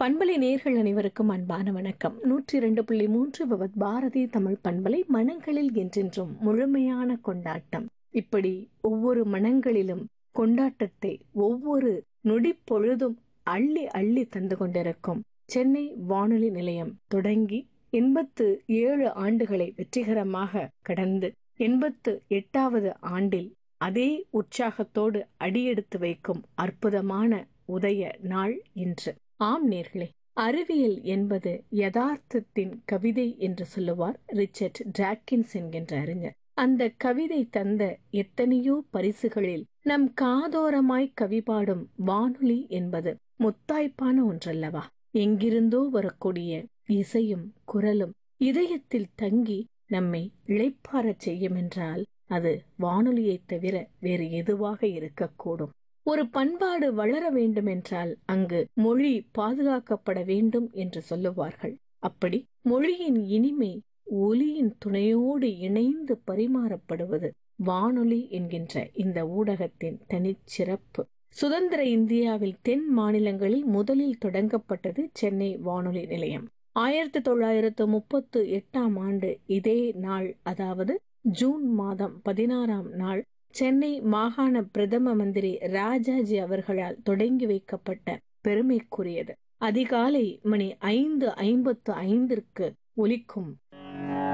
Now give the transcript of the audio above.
பண்பலை நேர்கள் அனைவருக்கும் அன்பான வணக்கம் நூற்றி இரண்டு புள்ளி மூன்று பவத் பாரதி தமிழ் பண்பலை மனங்களில் என்றென்றும் முழுமையான கொண்டாட்டம் இப்படி ஒவ்வொரு மனங்களிலும் கொண்டாட்டத்தை ஒவ்வொரு நொடி பொழுதும் அள்ளி அள்ளி தந்து கொண்டிருக்கும் சென்னை வானொலி நிலையம் தொடங்கி எண்பத்து ஏழு ஆண்டுகளை வெற்றிகரமாக கடந்து எண்பத்து எட்டாவது ஆண்டில் அதே உற்சாகத்தோடு அடியெடுத்து வைக்கும் அற்புதமான உதய நாள் இன்று ஆம் நேர்களே அறிவியல் என்பது யதார்த்தத்தின் கவிதை என்று சொல்லுவார் ரிச்சர்ட் டிராக்கின்ஸ் என்கின்ற அறிஞர் அந்த கவிதை தந்த எத்தனையோ பரிசுகளில் நம் காதோரமாய் கவிபாடும் வானொலி என்பது முத்தாய்ப்பான ஒன்றல்லவா எங்கிருந்தோ வரக்கூடிய இசையும் குரலும் இதயத்தில் தங்கி நம்மை இளைப்பாரச் செய்யும் என்றால் அது வானொலியைத் தவிர வேறு எதுவாக இருக்கக்கூடும் ஒரு பண்பாடு வளர வேண்டுமென்றால் அங்கு மொழி பாதுகாக்கப்பட வேண்டும் என்று சொல்லுவார்கள் அப்படி மொழியின் இனிமை ஒலியின் துணையோடு இணைந்து பரிமாறப்படுவது வானொலி என்கின்ற இந்த ஊடகத்தின் தனிச்சிறப்பு சுதந்திர இந்தியாவில் தென் மாநிலங்களில் முதலில் தொடங்கப்பட்டது சென்னை வானொலி நிலையம் ஆயிரத்தி தொள்ளாயிரத்து முப்பத்து எட்டாம் ஆண்டு இதே நாள் அதாவது ஜூன் மாதம் பதினாறாம் நாள் சென்னை மாகாண பிரதம மந்திரி ராஜாஜி அவர்களால் தொடங்கி வைக்கப்பட்ட பெருமைக்குரியது அதிகாலை மணி ஐந்து ஐம்பத்து ஐந்திற்கு ஒலிக்கும்